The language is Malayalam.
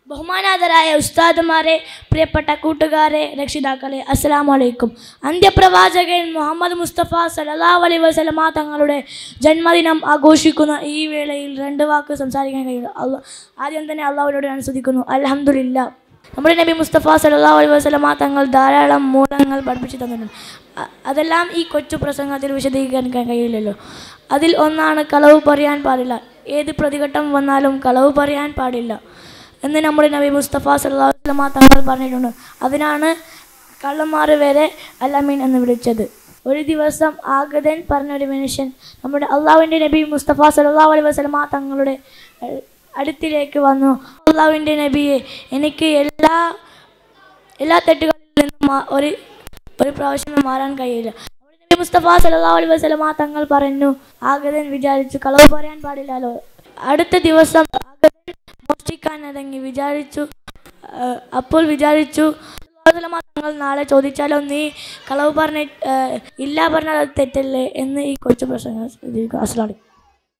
ബഹുമാനാദരായ ഉസ്താദുമാരെ പ്രിയപ്പെട്ട കൂട്ടുകാരെ രക്ഷിതാക്കളെ അസ്സലാമു അലൈക്കും അന്ത്യപ്രവാചകൻ മുഹമ്മദ് മുസ്തഫ സല്ലല്ലാഹു അലൈഹി വസല്ലമ തങ്ങളുടെ ജന്മദിനം ആഘോഷിക്കുന്ന ഈ വേളയിൽ രണ്ട് വാക്ക് സംസാരിക്കാൻ കഴിയുന്നു അള്ളാഹ് ആദ്യം തന്നെ അള്ളാഹുവിനോട് ഞാൻ സ്തുതിക്കുന്നു അൽഹംദുലില്ലാ നമ്മുടെ നബി മുസ്തഫ സല്ലല്ലാഹു അലൈഹി വസല്ലമ തങ്ങൾ ധാരാളം മൂലങ്ങൾ പഠിപ്പിച്ചു തന്നിട്ടുണ്ട് അ- അതെല്ലാം ഈ കൊച്ചു പ്രസംഗത്തിൽ വിശദീകരിക്കാൻ കഴിയില്ലല്ലോ അതിൽ ഒന്നാണ് കളവ് പറയാൻ പാടില്ല ഏത് പ്രതിഘട്ടം വന്നാലും കളവ് പറയാൻ പാടില്ല എന്ന് നമ്മുടെ നബി മുസ്തഫ സല്ലല്ലാഹു അലൈഹി വസല്ലമ തങ്ങൾ പറഞ്ഞിട്ടുണ്ട് അതിനാണ് കള്ളന്മാർ വരെ അലമീൻ എന്ന് വിളിച്ചത് ഒരു ദിവസം ആഗതൻ പറഞ്ഞൊരു മനുഷ്യൻ നമ്മുടെ അള്ളാഹുവിൻ്റെ നബി മുസ്തഫ സല്ലല്ലാഹു അലൈഹി വസല്ലമ തങ്ങളുടെ ഏഹ്, അടുത്തിലേക്ക് വന്നു അള്ളാഹുവിൻ്റെ നബിയെ എനിക്ക് എല്ലാ എല്ലാ തെറ്റുകളിൽ നിന്നും മാ- ഒരു ഒരു പ്രാവശ്യമേ മാറാൻ കഴിയില്ല നമ്മുടെ നബി മുസ്തഫ സല്ലല്ലാഹു അലൈഹി വസല്ലമ തങ്ങൾ പറഞ്ഞു ആഗതൻ വിചാരിച്ചു കളവ് പറയാൻ പാടില്ലല്ലോ അടുത്ത ദിവസം ആഗതൻ മോഷ്ടിക്കാൻ ഇറങ്ങി വിചാരിച്ചു ആ, അപ്പോൾ വിചാരിച്ചു സല്ലല്ലാഹു അലൈഹി വസല്ലമ തങ്ങൾ നാളെ ചോദിച്ചാലോ നീ കളവ് പറഞ്ഞ ഇല്ല പറഞ്ഞാൽ അത് തെറ്റല്ലേ എന്ന് ഈ കൊച്ചു പ്രസംഗം അസ്ലാം